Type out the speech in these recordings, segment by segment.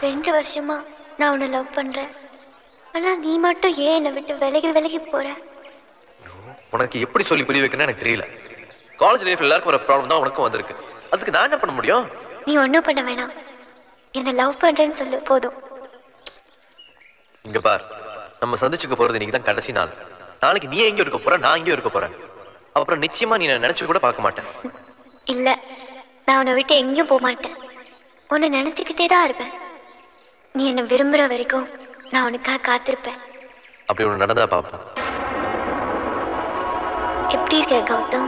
ரெண்டு வருஷமா நான் உன்னை லவ் பண்றேன் ஆனா நீ மட்டும் ஏன் என்னை விட்டு விலகி விலகி போற உனக்கு எப்படி சொல்லி புரிய வைக்கணும்னு எனக்கு தெரியல காலேஜ் லைஃப்ல எல்லாருக்கும் ஒரு ப்ராப்ளம் தான் உனக்கும் வந்திருக்கு அதுக்கு நான் என்ன பண்ண முடியும் நீ ஒன்றும் பண்ண வேணாம் என்னை லவ் பண்றேன்னு சொல்லு போதும் இங்க பார் நம்ம சந்திச்சுக்க போறது இன்னைக்கு தான் கடைசி நாள் நாளைக்கு நீ எங்கேயும் இருக்க போற நான் எங்கேயும் இருக்க போறேன் அப்புறம் நிச்சயமா நீ என்னை நினைச்சு கூட பார்க்க மாட்டேன் இல்ல நான் உன்னை விட்டு எங்கேயும் போக மாட்டேன் உன்னை நினைச்சுக்கிட்டே தான் இருப்பேன் நீ என்னை விரும்புற வரைக்கும் நான் உனக்காக காத்திருப்பேன் அப்படி ஒன்று நடந்தா பார்ப்போம் எப்படி இருக்க கௌதம்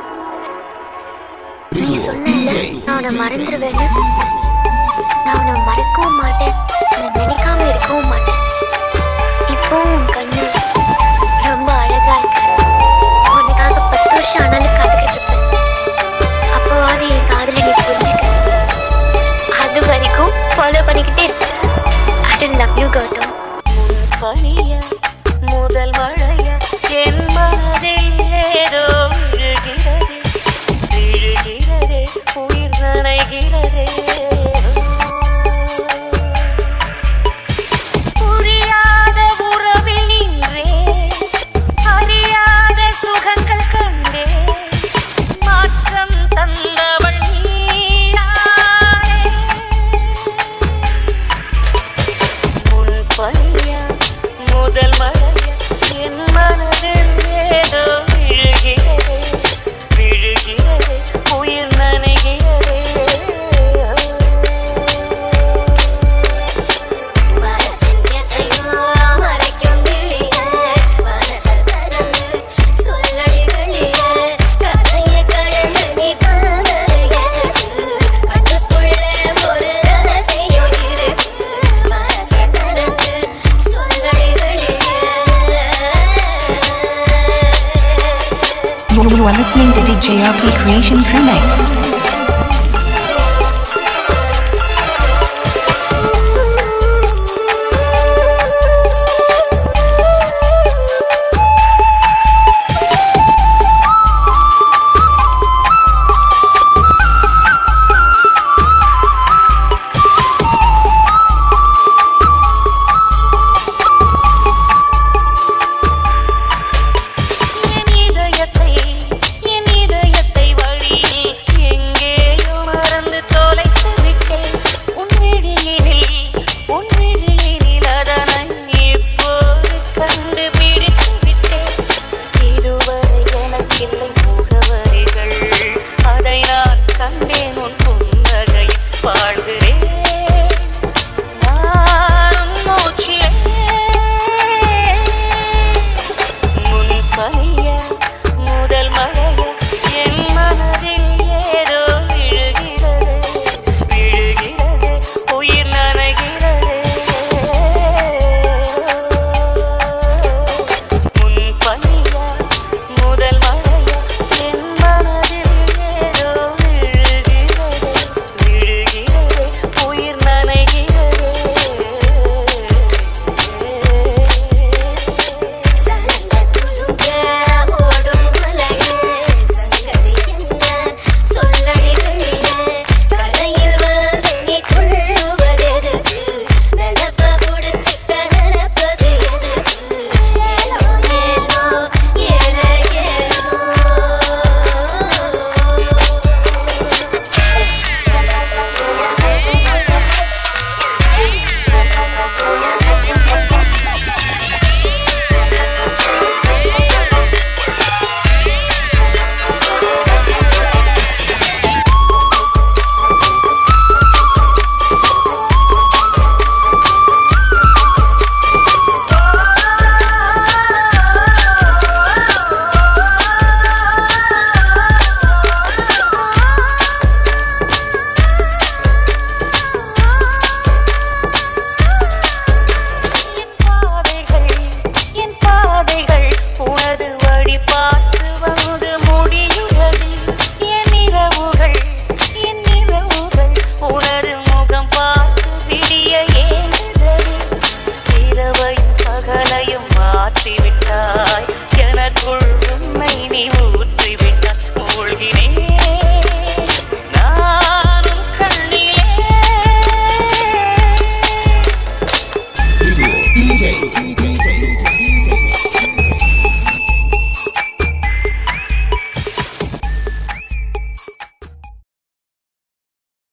நீ சொன்னல நான் உன்னை மறந்துடுவேன்னு நான் உன்னை மறக்கவும் மாட்டேன் உன்னை நினைக்காம இருக்கவும் மாட்டேன் இப்போ உன் கண்ணு ரொம்ப அழகா இருக்கு உனக்காக பத்து வருஷம் ஆனாலும் காத்துக்கிட்டு இருப்பேன் அப்போவாது என் காதலை நீ புரிஞ்சுக்க அது வரைக்கும் ஃபாலோ பண்ணிக்கிட்டே இருப்பேன் ஐ லவ் யூ கௌதம் பனிய முதல் மழைய என் மனதில் ஏதோ விழுகிறது விழுகிறது உயிர் நனைகிறது புரியாத உறவில் நின்றே அறியாத சுகங்கள் கண்டே மாற்றம் தந்தவள் நீயானே உன் பனியா முதல் மழையா என் மனதில் ஏதோ விழுகிறதே விழுகிறதே உயிர் நனைகிறதே You are listening to DJRP Creation Crew Mix. என் இதயத்தை என் இதயத்தை வழியில் எங்கேயோ மறந்து தொலைத்து விட்டேன் உன் விழியினில் உன் விழியினில் அதனை இப்போது கண்டுபிடித்து விட்டேன் இதுவரை எனக்கில்லை முகவரிகள் அதை நான் கண்டேன் உன் புன்னகையில் வாழ்ந்து